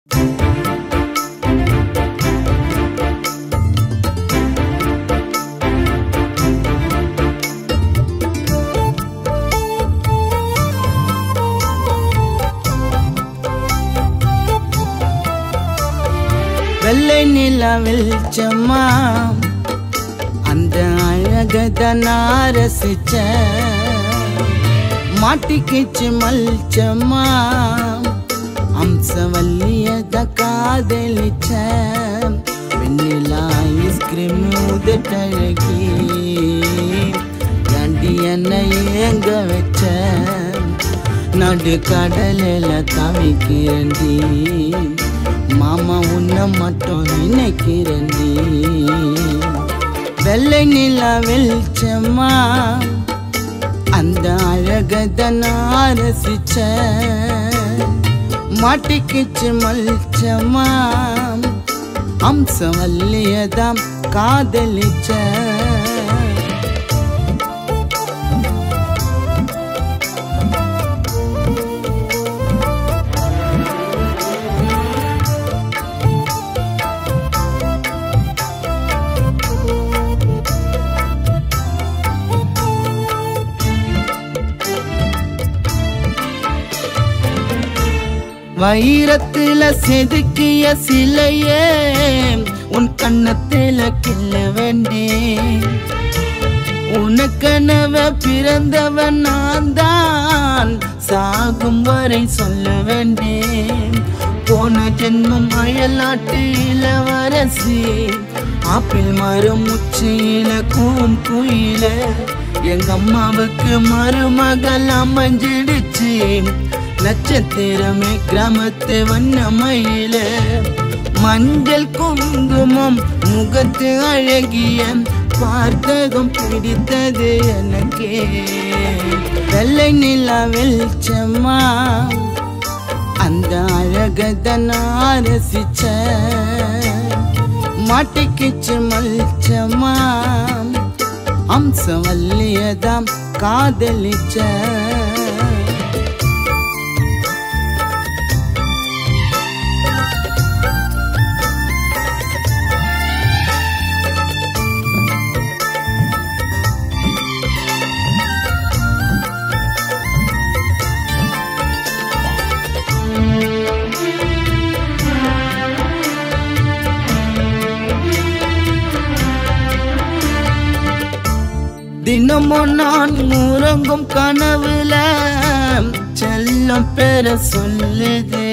வெள்ளை நிலா வெளிச்சம்மா அந்த அழகத நான் ரசிச்ச மாட்டிக்கிச்சு மல்ச்சம்மா அம்சவல்லியத காதலிச்ச வெண்ணிலா ஐஸ்கிரீம் உதட்டழகி தாண்டி என்னை ஏங்க வச்ச நடு கடலில் தவிக்கிறேன்டி மாமா உன்னை மட்டும் நினைக்கிறேன்டி வெள்ளை நிலா வெளிச்சம்மா அந்த அழகத நான் ரசிச்ச மாட்டிக்கிச்சு மல்ச்சம்மா அம்சம் வல்லியதாம் காதலிச்ச வைரத்துல செதுக்கிய சிலையே உன் கண்ணத்துல கிள்ள வேண்டேன் உனக்கெனவ பிறந்தவன் நான் தான் சாகும் வரை சொல்ல வேண்டேன் போன ஜென்மம் அயலாட்டு இளவரசி ஆப்பிள் மரம் உச்சியில கூம் குயில எங்க அம்மாவுக்கு மருமகள் அமைஞ்சிடுச்சு நட்சத்திரமே கிராமத்து வண்ணமயில மஞ்சள் குங்குமம் முகத்து அழகிய பார்த்ததும் பிடித்தது எனக்கே வெள்ளை நிலா வெளிச்சம்மா அந்த அழகத நான் ரசிச்ச மாட்டிக்கிச்சு மல்ச்சம்மா அம்சம் வல்லியதாம் காதலிச்ச தினமும் நான் உறங்கும் கனவுல செல்லம் பெற சொல்லுதே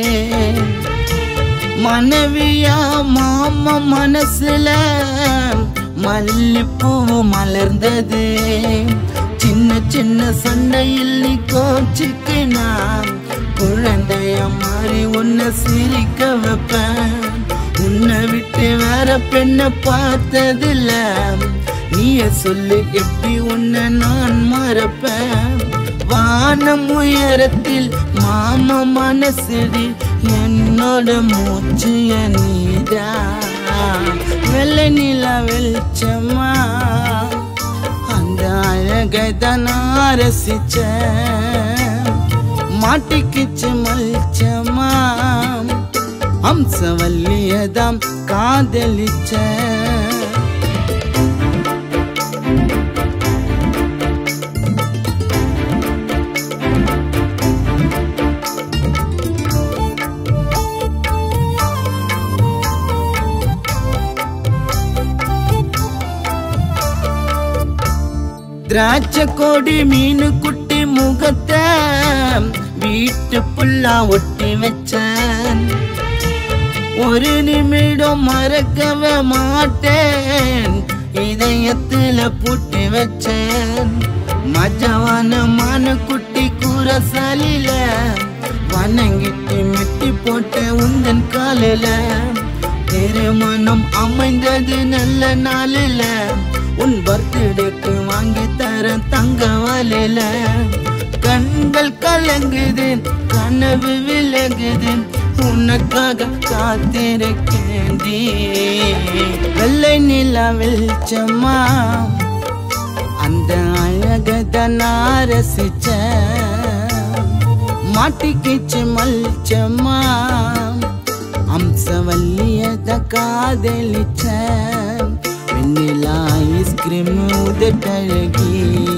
மனைவியா மாமா மனசுல மல்லிப்பூ மலர்ந்தது சின்ன சின்ன சண்டையில் நீ கோச்சிக்கினா குழந்தைய மாதிரி உன்னை சிரிக்க வைப்பேன் உன்னை விட்டு வேற பெண்ணை பார்த்ததில்ல நீய சொல்லு எப்படி உன்னை நான் மறப்பேன் வானம் உயரத்தில் மாமா மனசுடி என்னோட மூச்சு நீதா வெள்ளை நிலா வெளிச்சம்மா அந்த அழகத நான் ரசிச்ச மாட்டிக்கிச்சு மல்ச்சம்மா அம்சவல்லியதாம் காதலிச்ச திராட்சை கொடி மீனு குட்டி முகத்தை வீட்டு புல்லா ஒட்டி வச்சேன் ஒரு நிமிடம் மறக்கவே மாட்டேன் இதயத்துல பூட்டி வச்சேன் மஜவான மான குட்டி கூரசாலில வணங்கிட்டு மெட்டி போட்ட உந்தன் காலில திருமணம் அமைந்தது நல்ல நாளில உன் பர்த்டேக்கு வாங்கி தர தங்க வலையில கண்கள் கலங்குது கனவு விலகுது உனக்காக காத்திருக்கேண்டி வெள்ளை நிலா வெளிச்சம்மா அந்த அழகத நான் ரசிச்ச மாட்டிக்கிச்சு மல்ச்சம்மா கன்சவல்லியத காதலிச்ச வெண்ணிலா ஐஸ்கிரீம் உதட்டழகி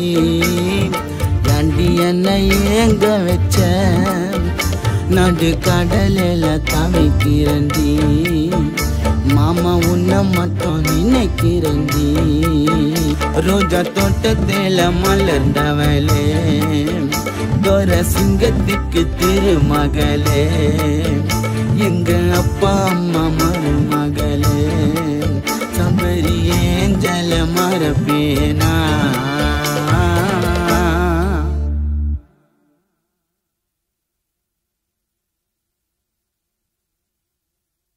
ஏண்டி என்னை ஏங்க வச்ச நடு கடலில் தவிக்கிறண்டி மாமா உன்னை மட்டும் நினைக்கிறண்டி ரோஜா தோட்டத்தில் மலர்ந்தவளே தோர சிங்கத்துக்கு திருமகளே எங்க அப்பா அம்மா மருமகளே சபரி ஏஞ்சல மரப்பேனா